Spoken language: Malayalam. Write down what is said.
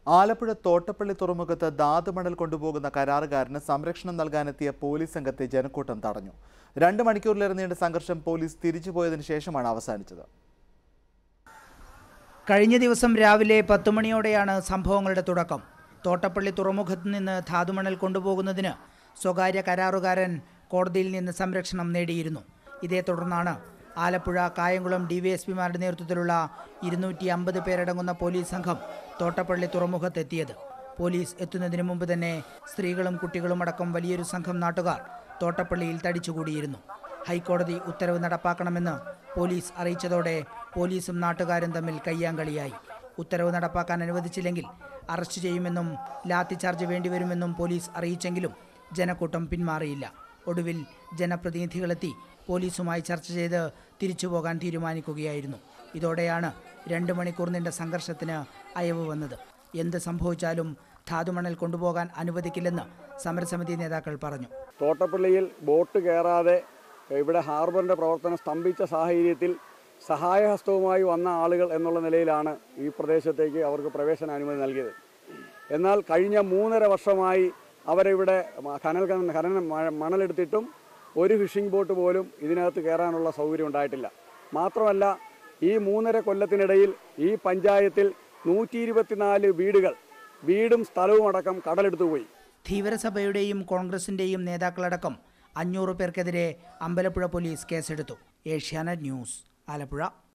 ആലപ്പുഴ തോട്ടപ്പള്ളി തുറമുഖത്ത് ധാതുമണൽ കൊണ്ടുപോകുന്ന കരാറുകാരന് സംരക്ഷണം നൽകാനെത്തിയ പോലീസ് സംഘത്തെ ജനക്കൂട്ടം തടഞ്ഞു രണ്ട് മണിക്കൂറിലേറെ നീണ്ട സംഘർഷം പോലീസ് തിരിച്ചുപോയതിനു ശേഷമാണ് അവസാനിച്ചത് കഴിഞ്ഞ ദിവസം രാവിലെ പത്തു മണിയോടെയാണ് സംഭവങ്ങളുടെ തുടക്കം തോട്ടപ്പള്ളി തുറമുഖത്ത് നിന്ന് ധാതുമണൽ കൊണ്ടുപോകുന്നതിന് സ്വകാര്യ കരാറുകാരൻ കോടതിയിൽ നിന്ന് സംരക്ഷണം നേടിയിരുന്നു ഇതേ തുടർന്നാണ് ആലപ്പുഴ കായംകുളം ഡിവൈഎസ്പിമാരുടെ നേതൃത്വത്തിലുള്ള ഇരുന്നൂറ്റി അമ്പത് പേരടങ്ങുന്ന പോലീസ് സംഘം തോട്ടപ്പള്ളി തുറമുഖത്തെത്തിയത് പോലീസ് എത്തുന്നതിന് മുമ്പ് തന്നെ സ്ത്രീകളും കുട്ടികളും അടക്കം വലിയൊരു സംഘം നാട്ടുകാർ തോട്ടപ്പള്ളിയിൽ തടിച്ചുകൂടിയിരുന്നു ഹൈക്കോടതി ഉത്തരവ് നടപ്പാക്കണമെന്ന് പോലീസ് അറിയിച്ചതോടെ പോലീസും നാട്ടുകാരും തമ്മിൽ കയ്യാങ്കളിയായി ഉത്തരവ് നടപ്പാക്കാൻ അനുവദിച്ചില്ലെങ്കിൽ അറസ്റ്റ് ചെയ്യുമെന്നും ലാത്തിചാർജ് വേണ്ടിവരുമെന്നും പോലീസ് അറിയിച്ചെങ്കിലും ജനക്കൂട്ടം പിന്മാറിയില്ല ഒടുവിൽ ജനപ്രതിനിധികളെത്തി പോലീസുമായി ചർച്ച ചെയ്ത് തിരിച്ചു പോകാൻ തീരുമാനിക്കുകയായിരുന്നു ഇതോടെയാണ് രണ്ട് മണിക്കൂർ നീണ്ട സംഘർഷത്തിന് അയവ് വന്നത് എന്ത് സംഭവിച്ചാലും ധാതുമണൽ കൊണ്ടുപോകാൻ അനുവദിക്കില്ലെന്ന് സമരസമിതി നേതാക്കൾ പറഞ്ഞു തോട്ടപ്പള്ളിയിൽ ബോട്ട് കയറാതെ ഇവിടെ ഹാർബറിൻ്റെ പ്രവർത്തനം സ്തംഭിച്ച സാഹചര്യത്തിൽ സഹായഹസ്തവുമായി വന്ന ആളുകൾ എന്നുള്ള നിലയിലാണ് ഈ പ്രദേശത്തേക്ക് അവർക്ക് പ്രവേശന അനുമതി നൽകിയത് എന്നാൽ കഴിഞ്ഞ മൂന്നര വർഷമായി അവരിവിടെ ഖനൽ ഖനനം മ- മണലെടുത്തിട്ടും ഒരു ഫിഷിംഗ് ബോട്ട് പോലും ഇതിനകത്ത് കയറാനുള്ള സൗകര്യം ഉണ്ടായിട്ടില്ല മാത്രമല്ല ഈ മൂന്നര കൊല്ലത്തിനിടയിൽ ഈ പഞ്ചായത്തിൽ നൂറ്റി ഇരുപത്തിനാല് വീടുകൾ വീടും സ്ഥലവും അടക്കം കടലെടുത്തു പോയി ധീവരസഭയുടെയും കോൺഗ്രസിന്റെയും നേതാക്കളടക്കം അഞ്ഞൂറ് പേർക്കെതിരെ അമ്പലപ്പുഴ പോലീസ് കേസെടുത്തു ഏഷ്യാനെറ്റ് ന്യൂസ് ആലപ്പുഴ